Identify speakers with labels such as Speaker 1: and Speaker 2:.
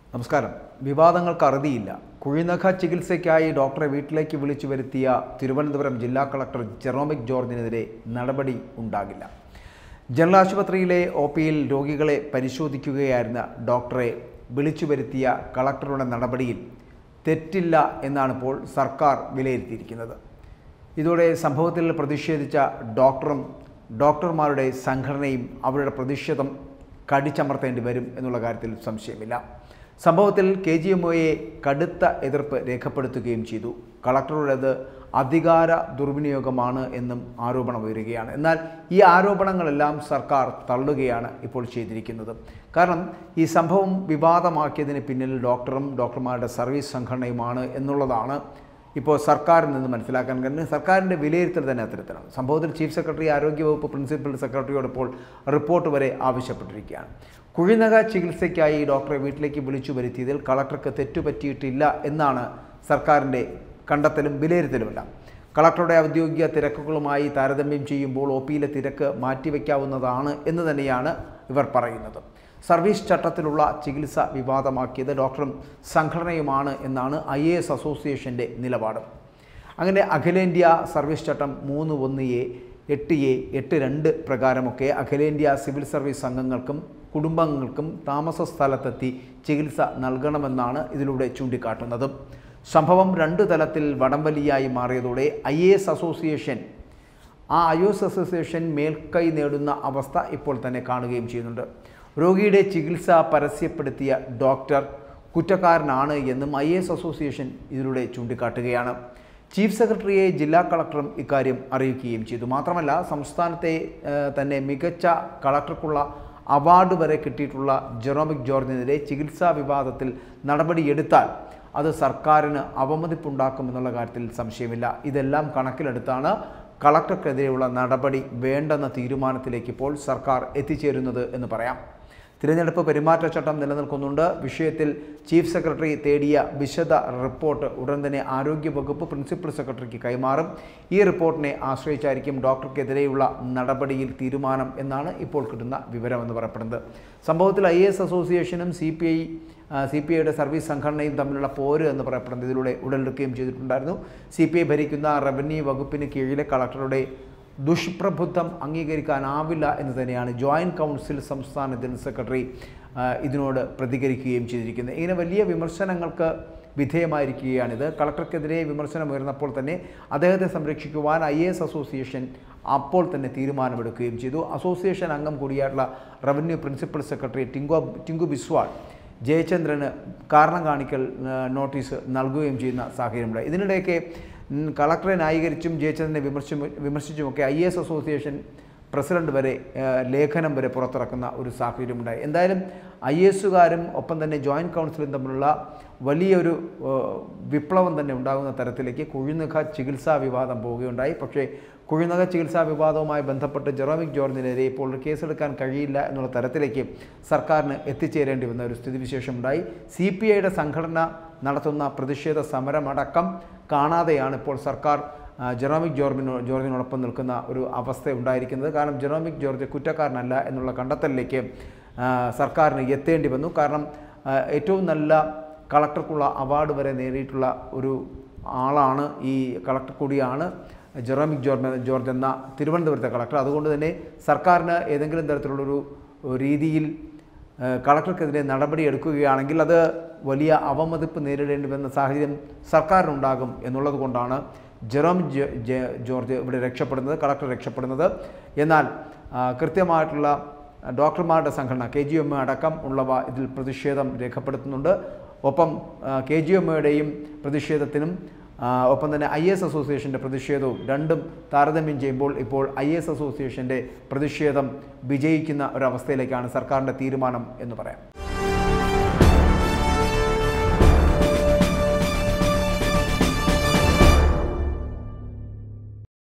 Speaker 1: നമസ്കാരം വിവാദങ്ങൾക്ക് അറുതിയില്ല കുഴിനഖ ചികിത്സയ്ക്കായി ഡോക്ടറെ വീട്ടിലേക്ക് വിളിച്ചു വരുത്തിയ തിരുവനന്തപുരം ജില്ലാ കളക്ടർ ജെറോമിക് ജോർജിനെതിരെ നടപടി ഉണ്ടാകില്ല ജനറൽ ആശുപത്രിയിലെ ഒ പിയിൽ രോഗികളെ പരിശോധിക്കുകയായിരുന്ന ഡോക്ടറെ വിളിച്ചു വരുത്തിയ കളക്ടറുടെ നടപടിയിൽ തെറ്റില്ല എന്നാണിപ്പോൾ സർക്കാർ വിലയിരുത്തിയിരിക്കുന്നത് ഇതോടെ സംഭവത്തിൽ പ്രതിഷേധിച്ച ഡോക്ടറും ഡോക്ടർമാരുടെ സംഘടനയും അവരുടെ പ്രതിഷേധം കടിച്ചമർത്തേണ്ടി വരും എന്നുള്ള കാര്യത്തിൽ സംശയമില്ല സംഭവത്തിൽ കെ ജി എം ഒയെ കടുത്ത എതിർപ്പ് രേഖപ്പെടുത്തുകയും ചെയ്തു കളക്ടറുടേത് അധികാര ദുർവിനിയോഗമാണ് എന്നും ആരോപണം ഉയരുകയാണ് എന്നാൽ ഈ ആരോപണങ്ങളെല്ലാം സർക്കാർ തള്ളുകയാണ് ഇപ്പോൾ ചെയ്തിരിക്കുന്നത് കാരണം ഈ സംഭവം വിവാദമാക്കിയതിന് പിന്നിൽ ഡോക്ടറും ഡോക്ടർമാരുടെ സർവീസ് സംഘടനയുമാണ് എന്നുള്ളതാണ് ഇപ്പോൾ സർക്കാരിൽ നിന്ന് മനസ്സിലാക്കാൻ കഴിയുന്നത് സർക്കാരിൻ്റെ വിലയിരുത്തൽ തന്നെ അത്തരത്തിലാണ് സംഭവത്തിൽ ചീഫ് സെക്രട്ടറി ആരോഗ്യവകുപ്പ് പ്രിൻസിപ്പൽ സെക്രട്ടറിയോട് ഇപ്പോൾ റിപ്പോർട്ട് വരെ ആവശ്യപ്പെട്ടിരിക്കുകയാണ് കുഴിനക ചികിത്സയ്ക്കായി ഡോക്ടറെ വീട്ടിലേക്ക് വിളിച്ചു വരുത്തിയതിൽ കളക്ടർക്ക് തെറ്റുപറ്റിയിട്ടില്ല എന്നാണ് സർക്കാരിൻ്റെ കണ്ടെത്തലും വിലയിരുത്തലുമെല്ലാം കളക്ടറുടെ ഔദ്യോഗിക തിരക്കുകളുമായി താരതമ്യം ചെയ്യുമ്പോൾ ഒ പിയിലെ തിരക്ക് മാറ്റിവെക്കാവുന്നതാണ് എന്ന് തന്നെയാണ് ഇവർ പറയുന്നത് സർവീസ് ചട്ടത്തിലുള്ള ചികിത്സ വിവാദമാക്കിയത് ഡോക്ടറും സംഘടനയുമാണ് എന്നാണ് ഐ എ എസ് അസോസിയേഷൻ്റെ നിലപാട് അങ്ങനെ അഖിലേന്ത്യാ സർവീസ് ചട്ടം മൂന്ന് ഒന്ന് എ എട്ട് എ എട്ട് രണ്ട് പ്രകാരമൊക്കെ അഖിലേന്ത്യാ സിവിൽ സർവീസ് അംഗങ്ങൾക്കും കുടുംബാംഗങ്ങൾക്കും താമസ സ്ഥലത്തെത്തി ചികിത്സ നൽകണമെന്നാണ് ഇതിലൂടെ ചൂണ്ടിക്കാട്ടുന്നത് സംഭവം രണ്ടു തലത്തിൽ വടംവലിയായി മാറിയതോടെ ഐ എ എസ് അസോസിയേഷൻ ആ ഐ എസ് അസോസിയേഷൻ മേൽക്കൈ നേടുന്ന അവസ്ഥ ഇപ്പോൾ തന്നെ കാണുകയും ചെയ്യുന്നുണ്ട് രോഗിയുടെ ചികിത്സ പരസ്യപ്പെടുത്തിയ ഡോക്ടർ കുറ്റക്കാരനാണ് എന്നും ഐ എസ് അസോസിയേഷൻ ഇതിലൂടെ ചൂണ്ടിക്കാട്ടുകയാണ് ചീഫ് സെക്രട്ടറിയെ ജില്ലാ കളക്ടറും ഇക്കാര്യം അറിയിക്കുകയും ചെയ്തു മാത്രമല്ല സംസ്ഥാനത്തെ ഏഹ്, തന്നെ മികച്ച കളക്ടർക്കുള്ള അവാർഡ് വരെ കിട്ടിയിട്ടുള്ള ജെറോമിക് ജോർജിനെതിരെ ചികിത്സാ വിവാദത്തിൽ നടപടിയെടുത്താൽ അത് സർക്കാരിന് അവമതിപ്പുണ്ടാക്കുമെന്നുള്ള കാര്യത്തിൽ സംശയമില്ല ഇതെല്ലാം കണക്കിലെടുത്താണ് കളക്ടർക്കെതിരെയുള്ള നടപടി വേണ്ടെന്ന തീരുമാനത്തിലേക്ക് ഇപ്പോൾ സർക്കാർ എത്തിച്ചേരുന്നത് എന്ന് പറയാം തിരഞ്ഞെടുപ്പ് പെരുമാറ്റച്ചട്ടം നിലനിൽക്കുന്നുണ്ട് വിഷയത്തിൽ ചീഫ് സെക്രട്ടറി തേടിയ വിശദ റിപ്പോർട്ട് ഉടൻ തന്നെ ആരോഗ്യവകുപ്പ് പ്രിൻസിപ്പൽ സെക്രട്ടറിക്ക് കൈമാറും ഈ റിപ്പോർട്ടിനെ ആശ്രയിച്ചായിരിക്കും ഡോക്ടർക്കെതിരെയുള്ള നടപടിയിൽ തീരുമാനം എന്നാണ് ഇപ്പോൾ കിട്ടുന്ന വിവരമെന്ന് പറയപ്പെടുന്നത് സംഭവത്തിൽ ഐ എസ് അസോസിയേഷനും C P I C P ഐയുടെ സർവീസ് സംഘടനയും തമ്മിലുള്ള പോര് എന്ന് പറയപ്പെടുന്നത് ഇതിലൂടെ ഉടലെടുക്കുകയും ചെയ്തിട്ടുണ്ടായിരുന്നു സി പി ഐ ഭരിക്കുന്ന റവന്യൂ വകുപ്പിന് കീഴിലെ കളക്ടറുടെ ദുഷ്പ്രബുദ്ധം അംഗീകരിക്കാനാവില്ല എന്ന് തന്നെയാണ് ജോയിൻറ്റ് കൗൺസിൽ സംസ്ഥാന ജനറൽ സെക്രട്ടറി ആ, ഇതിനോട് പ്രതികരിക്കുകയും ചെയ്തിരിക്കുന്നത് ഇങ്ങനെ വലിയ വിമർശനങ്ങൾക്ക് വിധേയമായിരിക്കുകയാണിത് കളക്ടർക്കെതിരെ വിമർശനം ഉയർന്നപ്പോൾ തന്നെ അദ്ദേഹത്തെ സംരക്ഷിക്കുവാൻ ഐ എസ് അസോസിയേഷൻ അപ്പോൾ തന്നെ തീരുമാനമെടുക്കുകയും ചെയ്തു അസോസിയേഷൻ അംഗം കൂടിയായിട്ടുള്ള revenue principal secretary Tinku Tinku Biswal ജയചന്ദ്രന് കാരണം കാണിക്കൽ ആ, നോട്ടീസ് നൽകുകയും ചെയ്യുന്ന സാഹചര്യമുണ്ട് ഇതിനിടെയൊക്കെ ഉം, കളക്ടറെ ന്യായീകരിച്ചും ജയചന്ദ്രനെ വിമർശിച്ചും വിമർശിച്ചുമൊക്കെ ഐ എസ് അസോസിയേഷൻ പ്രസിഡന്റ് വരെ ആ, ലേഖനം വരെ പുറത്തിറക്കുന്ന ഒരു സാഹചര്യമുണ്ടായി എന്തായാലും ഐ എസുകാരും ഒപ്പം തന്നെ ജോയിൻറ്റ് കൗൺസിലും തമ്മിലുള്ള വലിയൊരു ആ, വിപ്ലവം തന്നെ ഉണ്ടാകുന്ന തരത്തിലേക്ക് കുഴിനഖ ചികിത്സാ വിവാദം പോവുകയുണ്ടായി പക്ഷേ കുഴിനഖ ചികിത്സാ വിവാദവുമായി ബന്ധപ്പെട്ട് ജെറോമിക് ജോർജിനെതിരെ ഇപ്പോൾ ഒരു കേസെടുക്കാൻ കഴിയില്ല എന്നുള്ള തരത്തിലേക്ക് സർക്കാരിന് എത്തിച്ചേരേണ്ടി വന്ന ഒരു സ്ഥിതിവിശേഷമുണ്ടായി സി പി ഐയുടെ സംഘടന നടത്തുന്ന പ്രതിഷേധ സമരമടക്കം കാണാതെയാണ് ഇപ്പോൾ സർക്കാർ ആ, ജെറോമിക് ജോർജിനോ ജോർജിനോടൊപ്പം നിൽക്കുന്ന ഒരു അവസ്ഥ ഉണ്ടായിരിക്കുന്നത് കാരണം ജെറോമിക് ജോർജ് കുറ്റക്കാരനല്ല എന്നുള്ള കണ്ടെത്തലിലേക്ക് ആ, സർക്കാരിന് എത്തേണ്ടി വന്നു കാരണം ആ, ഏറ്റവും നല്ല കളക്ടർക്കുള്ള അവാർഡ് വരെ നേടിയിട്ടുള്ള ഒരു ആളാണ് ഈ കളക്ടർ കൂടിയാണ് ജെറോമിക് ജോർജ് ജോർജ് എന്ന തിരുവനന്തപുരത്തെ കളക്ടർ അതുകൊണ്ട് തന്നെ സർക്കാരിന് ഏതെങ്കിലും തരത്തിലുള്ളൊരു രീതിയിൽ ഏഹ് കളക്ടർക്കെതിരെ നടപടി എടുക്കുകയാണെങ്കിൽ അത് വലിയ അവമതിപ്പ് നേരിടേണ്ടി വരുന്ന സാഹചര്യം സർക്കാരിനുണ്ടാകും എന്നുള്ളത് കൊണ്ടാണ് ജെറോം ജെ- ജെ- ജോർജ് ഇവിടെ രക്ഷപ്പെടുന്നത് കളക്ടർ രക്ഷപ്പെടുന്നത് എന്നാൽ ആ, കൃത്യമായിട്ടുള്ള ഡോക്ടർമാരുടെ സംഘടന കെ ജി എം അടക്കം ഉള്ളവ ഇതിൽ പ്രതിഷേധം രേഖപ്പെടുത്തുന്നുണ്ട് ഒപ്പം കെ ജി എം എയുടെയും പ്രതിഷേധത്തിനും ആ, ഒപ്പം തന്നെ ഐ എസ് അസോസിയേഷൻ്റെ പ്രതിഷേധവും രണ്ടും താരതമ്യം ചെയ്യുമ്പോൾ ഇപ്പോൾ ഐ എസ് അസോസിയേഷൻ്റെ പ്രതിഷേധം വിജയിക്കുന്ന ഒരവസ്ഥയിലേക്കാണ് സർക്കാരിൻ്റെ തീരുമാനം എന്ന് പറയാം